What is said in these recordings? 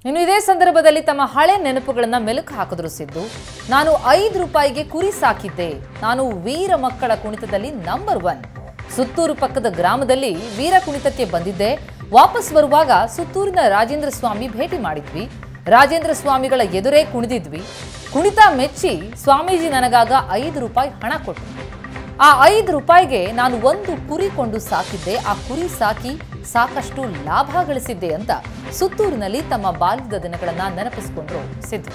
ಇನ್ನು ಇದೇ ಸಂದರ್ಭದಲ್ಲಿ ತಮ್ಮ ಹಳೆ ನೆನಪುಗಳನ್ನ ಮೆಲುಕು ಹಾಕಿದ್ರು ಸಿದ್ದು ನಾನು ಐದು ರೂಪಾಯಿಗೆ ಕುರಿ ಸಾಕಿದ್ದೆ ನಾನು ವೀರ ಮಕ್ಕಳ ಕುಣಿತದಲ್ಲಿ ನಂಬರ್ ಒನ್ ಸುತ್ತೂರು ಪಕ್ಕದ ಗ್ರಾಮದಲ್ಲಿ ವೀರ ಕುಣಿತಕ್ಕೆ ಬಂದಿದ್ದೆ ವಾಪಸ್ ಬರುವಾಗ ಸುತ್ತೂರಿನ ರಾಜೇಂದ್ರ ಸ್ವಾಮಿ ಭೇಟಿ ಮಾಡಿದ್ವಿ ರಾಜೇಂದ್ರ ಸ್ವಾಮಿಗಳ ಎದುರೇ ಕುಣಿದಿದ್ವಿ ಕುಣಿತ ಮೆಚ್ಚಿ ಸ್ವಾಮೀಜಿ ನನಗಾಗ ಐದು ರೂಪಾಯಿ ಹಣ ಕೊಟ್ಟರು ಆ ಐದು ರೂಪಾಯಿಗೆ ನಾನು ಒಂದು ಕುರಿ ಕೊಂಡು ಸಾಕಿದ್ದೆ ಆ ಕುರಿ ಸಾಕಿ ಸಾಕಷ್ಟು ಲಾಭ ಗಳಿಸಿದ್ದೆ ಅಂತ ಸುತ್ತೂರಿನಲ್ಲಿ ತಮ್ಮ ಬಾಲ್ಯದ ದಿನಗಳನ್ನ ನೆನಪಿಸಿಕೊಂಡ್ರು ಸಿದ್ದು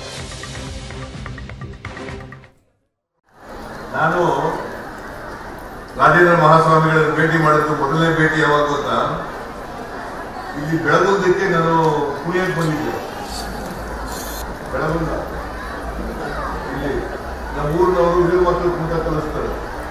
ನಾನು ರಾಜೇಂದ್ರ ಮಹಾಸ್ವಾಮಿಗಳನ್ನು ಭೇಟಿ ಮಾಡಿದ್ದು ಮೊದಲನೇ ಭೇಟಿ ಯಾವಾಗ ಗೊತ್ತಾ ಇಲ್ಲಿ ಬೆಳಗುಂದಕ್ಕೆ ನಾನು ಕುಣಿಯಕ್ಕೆ ಬಂದಿದ್ದೆ ಬೆಳಗುಂದ ಇಲ್ಲಿ ನಮ್ಮ ಊರಿನವರು ವೀರ ಮಕ್ಕಳು ಕುಣಿತ ಕಲಿಸ್ತಾರೆ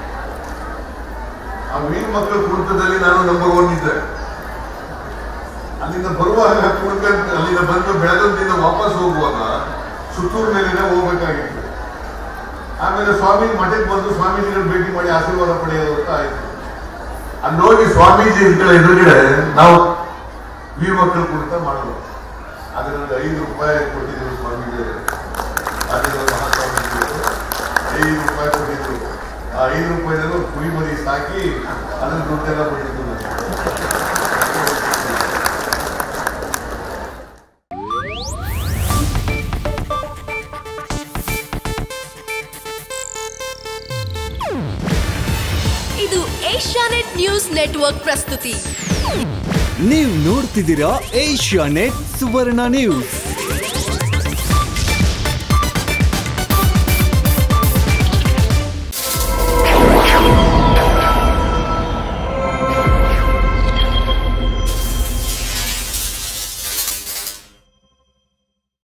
ಆ ವೀರ ಮಕ್ಕಳ ಕುಣಿತದಲ್ಲಿ ನಾನು ನಂಬರ್ ಒನ್ ಇದ್ದೆ ಅಲ್ಲಿಂದ ಬರುವಾಗ ಕುಣಿತ ಅಲ್ಲಿಂದ ಬಂದು ಬೆಳಗುಂದಿಂದ ವಾಪಸ್ ಹೋಗುವಾಗ ಸುತ್ತೂರು ಮೇಲಿನ ಹೋಗ್ಬೇಕಾಗಿತ್ತು ಆಮೇಲೆ ಸ್ವಾಮಿ ಮಠಕ್ಕೆ ಬಂದು ಸ್ವಾಮೀಜಿಗಳು ಭೇಟಿ ಮಾಡಿ ಆಶೀರ್ವಾದ ಪಡೆಯೋದು ಅಂತ ಆಯ್ತು ಅಲ್ಲಿ ಹೋಗಿ ಸ್ವಾಮೀಜಿಗಳ ಎದುರುಗಡೆ ನಾವು ವೀರ ಮಕ್ಕಳು ಕುರಿತ ಮಾಡೋದು ಅದರಲ್ಲಿ ಐದು ರೂಪಾಯಿ ಕೊಟ್ಟಿದ್ರು ಸ್ವಾಮೀಜಿಗಳು ಅದರಿಂದ ಮಹಾಸ್ವಾಮೀಜಿಗಳು ಐದು ರೂಪಾಯಿ ಕೊಟ್ಟಿದ್ರು ಆ ಐದು ರೂಪಾಯಿನಲ್ಲೂ ಕುರಿ ಮರಿ ಸಾಕಿ ಅದನ್ನ ದುಡ್ಡೆಲ್ಲ ಕೊಟ್ಟಿದ್ದು ನಾನು. ಇದು ಏಷ್ಯಾನೆಟ್ ನ್ಯೂಸ್ ನೆಟ್ವರ್ಕ್ ಪ್ರಸ್ತುತಿ ನೀವು ನೋಡ್ತಿದ್ದೀರಾ ಏಷ್ಯಾ ನೆಟ್ ಸುವರ್ಣ ನ್ಯೂಸ್